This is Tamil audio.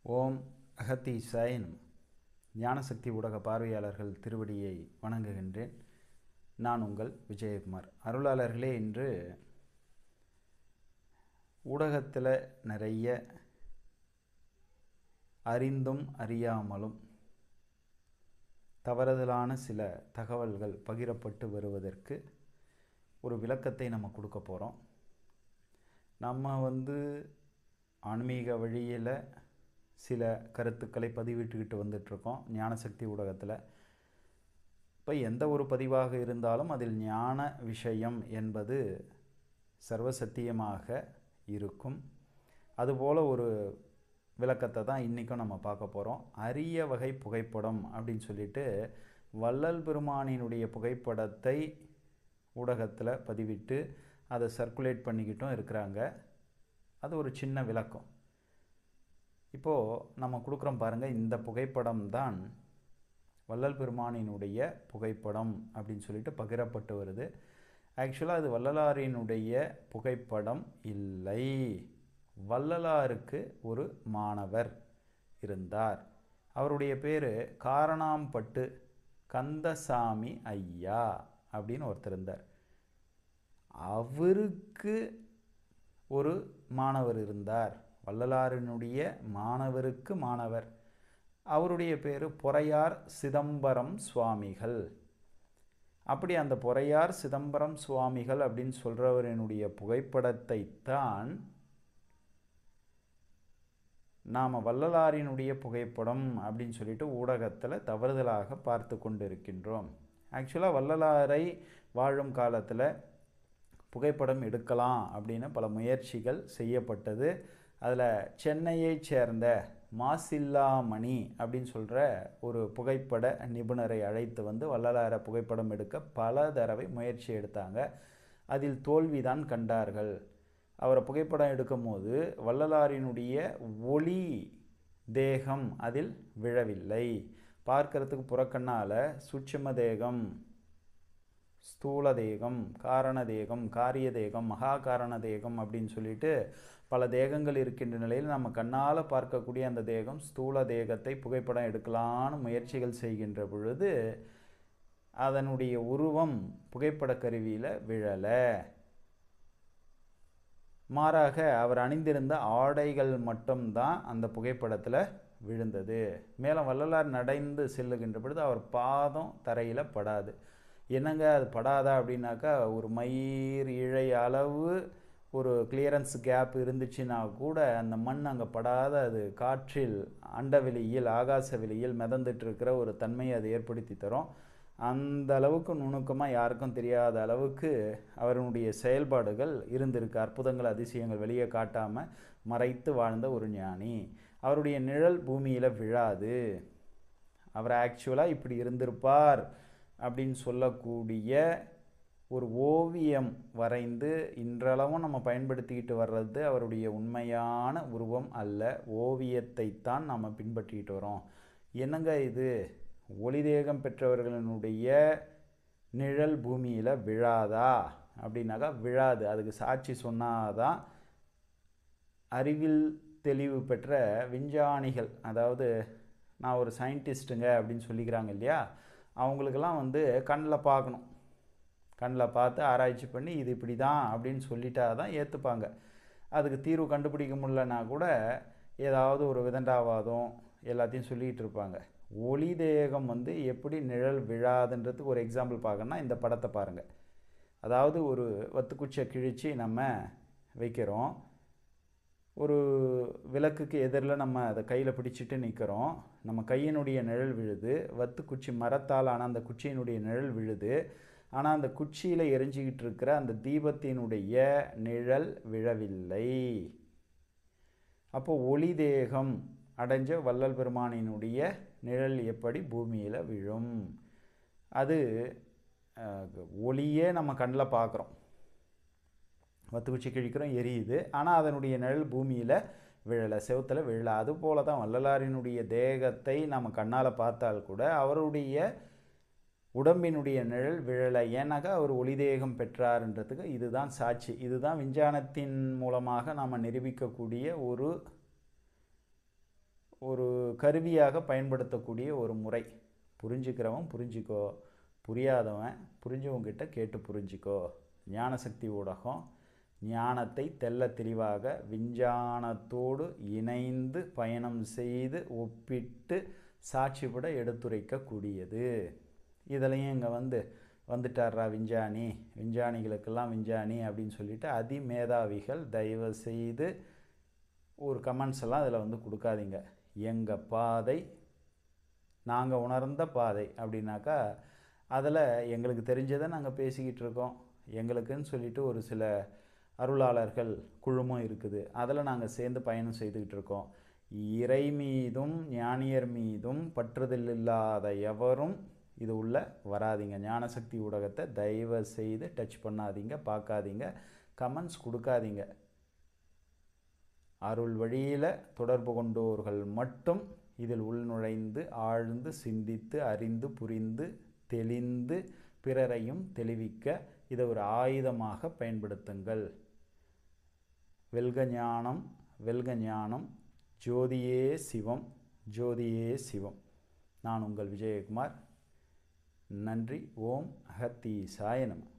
ஓம் அகத்தி சாயின் ஞானசக்தி ஊடக பார்வையாளர்கள் திருவடியை வணங்குகின்றேன் நான் உங்கள் விஜயகுமார் அருளாளர்களே இன்று ஊடகத்தில் நிறைய அறிந்தும் அறியாமலும் தவறுதலான சில தகவல்கள் பகிரப்பட்டு வருவதற்கு ஒரு விளக்கத்தை நம்ம கொடுக்க போகிறோம் நம்ம வந்து ஆன்மீக வழியில் சில கருத்துக்களை பதிவிட்டுக்கிட்டு வந்துட்ருக்கோம் ஞானசக்தி ஊடகத்தில் இப்போ எந்த ஒரு பதிவாக இருந்தாலும் அதில் ஞான விஷயம் என்பது சர்வசத்தியமாக இருக்கும் அதுபோல் ஒரு விளக்கத்தை தான் இன்றைக்கும் நம்ம பார்க்க போகிறோம் அரிய வகை புகைப்படம் அப்படின்னு சொல்லிட்டு வள்ளல் பெருமானினுடைய புகைப்படத்தை ஊடகத்தில் பதிவிட்டு அதை சர்க்குலேட் பண்ணிக்கிட்டும் இருக்கிறாங்க அது ஒரு சின்ன விளக்கம் இப்போது நம்ம கொடுக்குறோம் பாருங்கள் இந்த புகைப்படம் தான் வள்ளல் பெருமானினுடைய புகைப்படம் அப்படின்னு சொல்லிட்டு பகிரப்பட்டு வருது ஆக்சுவலாக அது வள்ளலாரினுடைய புகைப்படம் இல்லை வள்ளலாருக்கு ஒரு மாணவர் இருந்தார் அவருடைய பேர் காரணாம்பட்டு கந்தசாமி ஐயா அப்படின்னு ஒருத்தர் இருந்தார் அவருக்கு ஒரு மாணவர் இருந்தார் வள்ளலாரினுடைய மாணவருக்கு மாணவர் அவருடைய பேர் பொறையார் சிதம்பரம் சுவாமிகள் அப்படி அந்த பொறையார் சிதம்பரம் சுவாமிகள் அப்படின்னு சொல்கிறவரினுடைய புகைப்படத்தை தான் நாம் வள்ளலாரினுடைய புகைப்படம் அப்படின்னு சொல்லிட்டு ஊடகத்தில் தவறுதலாக பார்த்து கொண்டு இருக்கின்றோம் ஆக்சுவலாக வள்ளலாரை வாழும் காலத்தில் புகைப்படம் எடுக்கலாம் அப்படின்னு பல முயற்சிகள் செய்யப்பட்டது அதில் சென்னையை சேர்ந்த மாசில்லாமணி அப்படின்னு சொல்கிற ஒரு புகைப்பட நிபுணரை அழைத்து வந்து வள்ளலாரை புகைப்படம் எடுக்க பல தடவை முயற்சி எடுத்தாங்க அதில் தோல்விதான் கண்டார்கள் அவரை புகைப்படம் எடுக்கும்போது வள்ளலாரினுடைய ஒளி தேகம் அதில் விழவில்லை பார்க்கறதுக்கு புறக்கண்ணால் சூட்சும தேகம் ஸ்தூல தேகம் காரண தேகம் காரிய தேகம் மகா காரண தேகம் அப்படின்னு சொல்லிட்டு பல தேகங்கள் இருக்கின்ற நிலையில் நம்ம கண்ணால் பார்க்கக்கூடிய அந்த தேகம் ஸ்தூல தேகத்தை புகைப்படம் எடுக்கலான்னு முயற்சிகள் செய்கின்ற பொழுது அதனுடைய உருவம் புகைப்பட கருவியில் விழலை மாறாக அவர் அணிந்திருந்த ஆடைகள் மட்டும்தான் அந்த புகைப்படத்தில் விழுந்தது மேலும் வள்ளலார் நடைந்து செல்லுகின்ற பொழுது அவர் பாதம் தரையில் படாது என்னங்க அது படாதா அப்படின்னாக்கா ஒரு மயிர் இழை அளவு ஒரு கிளியரன்ஸ் கேப் இருந்துச்சுன்னா கூட அந்த மண் அங்கே படாத அது காற்றில் அண்டவெளியில் ஆகாச வெளியில் மிதந்துட்டு இருக்கிற ஒரு தன்மையை அது ஏற்படுத்தி தரும் அந்த அளவுக்கு நுணுக்கமாக யாருக்கும் தெரியாத அளவுக்கு அவருடைய செயல்பாடுகள் இருந்திருக்கு அற்புதங்கள் அதிசயங்கள் வெளியே காட்டாமல் மறைத்து வாழ்ந்த ஒரு ஞானி அவருடைய நிழல் பூமியில் விழாது அவர் ஆக்சுவலாக இப்படி இருந்திருப்பார் அப்படின்னு சொல்லக்கூடிய ஒரு ஓவியம் வரைந்து இன்றளவும் நம்ம பயன்படுத்திக்கிட்டு வர்றது அவருடைய உண்மையான உருவம் அல்ல ஓவியத்தை தான் நம்ம பின்பற்றிக்கிட்டு வரோம் என்னங்க இது ஒளி தேகம் பெற்றவர்களினுடைய நிழல் பூமியில் விழாதா அப்படின்னாக்கா விழாது அதுக்கு சாட்சி சொன்னாதான் அறிவில் தெளிவு பெற்ற விஞ்ஞானிகள் அதாவது நான் ஒரு சயின்டிஸ்ட்டுங்க அப்படின்னு சொல்லிக்கிறாங்க இல்லையா அவங்களுக்கெல்லாம் வந்து கண்ணில் பார்க்கணும் கண்ணில் பார்த்து ஆராய்ச்சி பண்ணி இது இப்படி தான் அப்படின்னு சொல்லிட்டா தான் ஏற்றுப்பாங்க அதுக்கு தீர்வு கண்டுபிடிக்க முடியலன்னா கூட ஏதாவது ஒரு விதண்டாவாதம் எல்லாத்தையும் சொல்லிகிட்டு இருப்பாங்க ஒளி தேகம் வந்து எப்படி நிழல் விழாதுன்றதுக்கு ஒரு எக்ஸாம்பிள் பார்க்கணுன்னா இந்த படத்தை பாருங்கள் அதாவது ஒரு வத்துக்குச்சியை கிழித்து நம்ம வைக்கிறோம் ஒரு விளக்குக்கு எதிரில் நம்ம அதை கையில் பிடிச்சிட்டு நிற்கிறோம் நம்ம கையினுடைய நிழல் விழுது வத்து குச்சி மரத்தால் ஆனால் அந்த குச்சியினுடைய நிழல் விழுது ஆனால் அந்த குச்சியில் எரிஞ்சிக்கிட்டு இருக்கிற அந்த தீபத்தினுடைய நிழல் விழவில்லை அப்போது ஒளி தேகம் அடைஞ்ச வள்ளல் பெருமானினுடைய நிழல் எப்படி பூமியில் விழும் அது ஒளியே நம்ம கண்ணில் பார்க்குறோம் வத்துக்குச்சி கிழிக்கிறோம் எரியுது ஆனால் அதனுடைய நிழல் பூமியில் விழலை செவத்தில் விழலை அதுபோல தான் வள்ளலாரினுடைய தேகத்தை நம்ம கண்ணால் பார்த்தால் கூட அவருடைய உடம்பினுடைய நிழல் விழலை ஏன்னாக்கா அவர் ஒளி தேகம் பெற்றார்ன்றதுக்கு இதுதான் சாட்சி இதுதான் விஞ்ஞானத்தின் மூலமாக நாம் நிரூபிக்கக்கூடிய ஒரு ஒரு கருவியாக பயன்படுத்தக்கூடிய ஒரு முறை புரிஞ்சுக்கிறவன் புரிஞ்சுக்கோ புரியாதவன் புரிஞ்சவங்கிட்ட கேட்டு புரிஞ்சுக்கோ ஞானசக்தி ஊடகம் ஞானத்தை தெள்ள தெளிவாக விஞ்ஞானத்தோடு இணைந்து பயணம் செய்து ஒப்பிட்டு சாட்சிப்பட எடுத்துரைக்கக்கூடியது இதுலையும் இங்கே வந்து வந்துட்டாரா விஞ்ஞானி விஞ்ஞானிகளுக்கெல்லாம் விஞ்ஞானி அப்படின்னு சொல்லிட்டு அதிமேதாவிகள் தயவு செய்து ஒரு கமெண்ட்ஸ் எல்லாம் அதில் வந்து கொடுக்காதீங்க எங்கள் பாதை நாங்கள் உணர்ந்த பாதை அப்படின்னாக்கா அதில் எங்களுக்கு தெரிஞ்சதை நாங்கள் பேசிக்கிட்டு இருக்கோம் எங்களுக்குன்னு சொல்லிட்டு ஒரு சில அருளாளர்கள் குழுமம் இருக்குது அதில் நாங்கள் சேர்ந்து பயணம் செய்துக்கிட்டு இருக்கோம் இறை மீதும் ஞானியர் மீதும் பற்றுதல் இல்லாத எவரும் இது உள்ள வராதிங்க ஞானசக்தி ஊடகத்தை தயவு செய்து டச் பண்ணாதீங்க பார்க்காதீங்க கமெண்ட்ஸ் கொடுக்காதீங்க அருள் வழியில் தொடர்பு கொண்டோர்கள் மட்டும் இதில் உள்நுழைந்து ஆழ்ந்து சிந்தித்து அறிந்து புரிந்து தெளிந்து பிறரையும் தெளிவிக்க இதை ஒரு ஆயுதமாக பயன்படுத்துங்கள் வெல்க ஞானம் வெல்க ஞானம் ஜோதியே சிவம் ஜோதியே சிவம் நான் உங்கள் விஜயகுமார் நன்றி ஓம் அகத்தீசாய நம